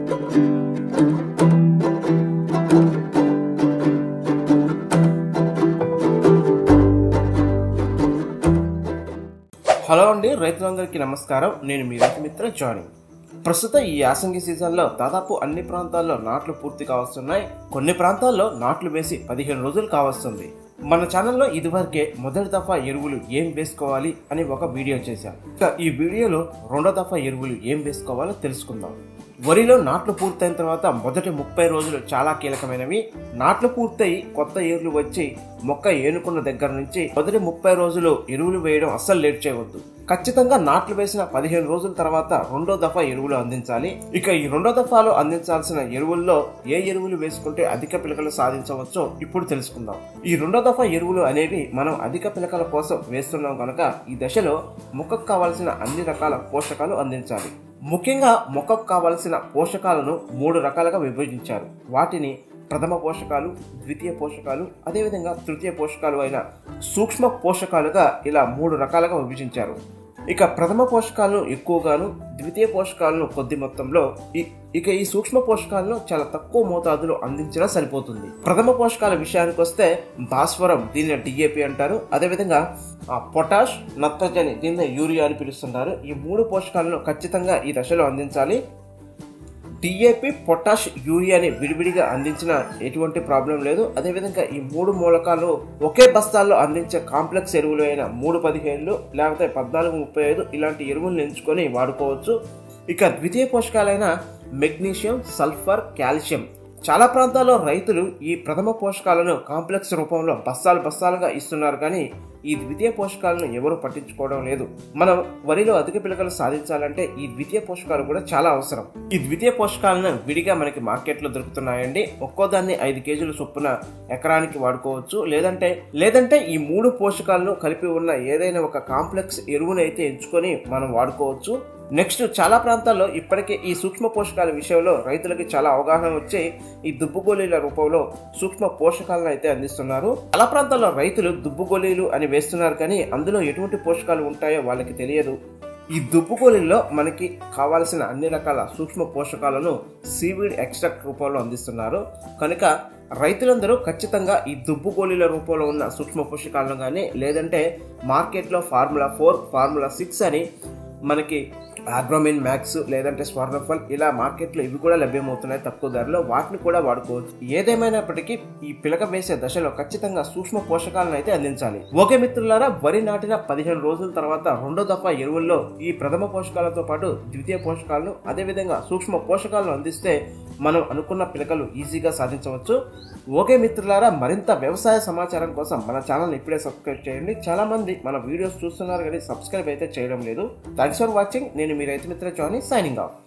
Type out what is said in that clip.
hello అండి రైతులందరికీ నమస్కారం నేను మీ రైతు మిత్ర జానీ ప్రస్తుతం ఈ యాసంగి సీజన్లో దాదాపు అన్ని ప్రాంతాల్లో నాట్లు పూర్తి కావస్తున్నాయి కొన్ని ప్రాంతాల్లో నాట్లు వేసి పదిహేను రోజులు కావస్తుంది మన ఛానల్లో ఇదివరకే మొదటి దఫా ఎరువులు ఏం వేసుకోవాలి అని ఒక వీడియో చేశాం ఇక ఈ వీడియోలో రెండో దఫా ఎరువులు ఏం వేసుకోవాలో తెలుసుకుందాం వరిలో నాట్లు పూర్తయిన తర్వాత మొదటి ముప్పై రోజులు చాలా కీలకమైనవి నాట్లు పూర్తయి కొత్త ఏర్లు వచ్చి మొక్క ఏనుకున్న దగ్గర నుంచి మొదటి ముప్పై రోజులు ఎరువులు వేయడం అస్సలు లేట్ చేయవద్దు ఖచ్చితంగా నాట్లు వేసిన పదిహేను రోజుల తర్వాత రెండో దఫా ఎరువులు అందించాలి ఇక ఈ రెండో దఫాలో అందించాల్సిన ఎరువుల్లో ఏ ఎరువులు వేసుకుంటే అధిక పిలకలు సాధించవచ్చో ఇప్పుడు తెలుసుకుందాం ఈ రెండో దఫా ఎరువులు అనేవి మనం అధిక పిలకల కోసం వేస్తున్నాం కనుక ఈ దశలో మొక్కకు కావాల్సిన అన్ని రకాల పోషకాలు అందించాలి ముఖ్యంగా మొక్కకు కావలసిన పోషకాలను మూడు రకాలుగా విభజించారు వాటిని ప్రథమ పోషకాలు ద్వితీయ పోషకాలు అదేవిధంగా తృతీయ పోషకాలు అయిన సూక్ష్మ పోషకాలుగా ఇలా మూడు రకాలుగా విభజించారు ఇక ప్రథమ పోషకాలను ఎక్కువగాను ద్వితీయ పోషకాలను కొద్ది మొత్తంలో ఈ- ఇక ఈ సూక్ష్మ పోషకాలను చాలా తక్కువ మోతాదులో అందించినా సరిపోతుంది ప్రథమ పోషకాల విషయానికి వస్తే భాస్వరం దీన్ని డిఏపి అంటారు అదేవిధంగా ఆ, పొటాష్ నత్రజని దీన్ని యూరియా అని పిలుస్తున్నారు ఈ మూడు పోషకాలను ఖచ్చితంగా ఈ దశలో అందించాలి డిఏపి పొటాష్ యూరియాని విడివిడిగా అందించిన ఎటువంటి ప్రాబ్లం లేదు అదేవిధంగా ఈ మూడు మూలకాలు ఒకే బస్తాల్లో అందించే కాంప్లెక్స్ ఎరువులు అయిన మూడు పదిహేనులు లేకపోతే పద్నాలుగు ముప్పై ఐదు ఇలాంటి ఎరువులను ఎంచుకొని వాడుకోవచ్చు ఇక ద్వితీయ పోషకాలైన మెగ్నీషియం సల్ఫర్ కాల్షియం చాలా ప్రాంతాల్లో రైతులు ఈ ప్రథమ పోషకాలను కాంప్లెక్స్ రూపంలో బస్తాలు బస్తాలుగా ఇస్తున్నారు కానీ ఈ ద్వితీయ పోషకాలను ఎవరు పట్టించుకోవడం లేదు మనం వరిలో అధిక పిలకలు సాధించాలంటే ఈ ద్వితీయ పోషకాలు కూడా చాలా అవసరం ఈ ద్వితీయ పోషకాలను విడిగా మనకి మార్కెట్లో దొరుకుతున్నాయండి ఒక్కో దాన్ని ఐదు కేజీల చొప్పున ఎకరానికి వాడుకోవచ్చు లేదంటే లేదంటే ఈ మూడు పోషకాలను కలిపి ఉన్న ఏదైనా ఒక కాంప్లెక్స్ ఎరువునైతే ఎంచుకొని మనం వాడుకోవచ్చు నెక్స్ట్ చాలా ప్రాంతాల్లో ఇప్పటికే ఈ సూక్ష్మ పోషకాల విషయంలో రైతులకి చాలా అవగాహన వచ్చి ఈ దుబ్బు గోళీల రూపంలో సూక్ష్మ పోషకాలను అయితే అందిస్తున్నారు చాలా ప్రాంతాల్లో రైతులు దుబ్బు గోళీలు అని వేస్తున్నారు కానీ అందులో ఎటువంటి పోషకాలు ఉంటాయో వాళ్ళకి తెలియదు ఈ దుబ్బు గోళీల్లో మనకి కావాల్సిన అన్ని రకాల సూక్ష్మ పోషకాలను సీవీడ్ ఎక్స్ట్రాక్ట్ రూపంలో అందిస్తున్నారు కనుక రైతులందరూ ఖచ్చితంగా ఈ దుబ్బు గోళీల రూపంలో ఉన్న సూక్ష్మ పోషకాలను కానీ లేదంటే మార్కెట్లో ఫార్ములా ఫోర్ ఫార్ములా సిక్స్ అని మనకి ఆగ్రోమిన్ మ్యాక్స్ లేదంటే స్వర్ణఫల్ ఇలా మార్కెట్లో ఇవి కూడా లభ్యమవుతున్నాయి తక్కువ ధరలో వాటిని కూడా వాడుకోవచ్చు ఏదేమైనప్పటికీ ఈ పిలక వేసే దశలో ఖచ్చితంగా సూక్ష్మ పోషకాలను అయితే అందించాలి ఓకే మిత్రులారా వరి నాటిన పదిహేను రోజుల తర్వాత రెండో దఫా ఎరువుల్లో ఈ ప్రథమ పోషకాలతో పాటు ద్వితీయ పోషకాలను అదేవిధంగా సూక్ష్మ పోషకాలను అందిస్తే మనం అనుకున్న పిలకలు ఈజీగా సాధించవచ్చు ఓకే మిత్రులారా మరింత వ్యవసాయ సమాచారం కోసం మన ఛానల్ ఇప్పుడే సబ్స్క్రైబ్ చేయండి చాలా మంది మన వీడియోస్ చూస్తున్నారు కానీ సబ్స్క్రైబ్ అయితే చేయడం లేదు థ్యాంక్స్ ఫర్ వాచింగ్ నేను మీ రైతు మిత్ర జానీ సైనింగ్ ఆఫ్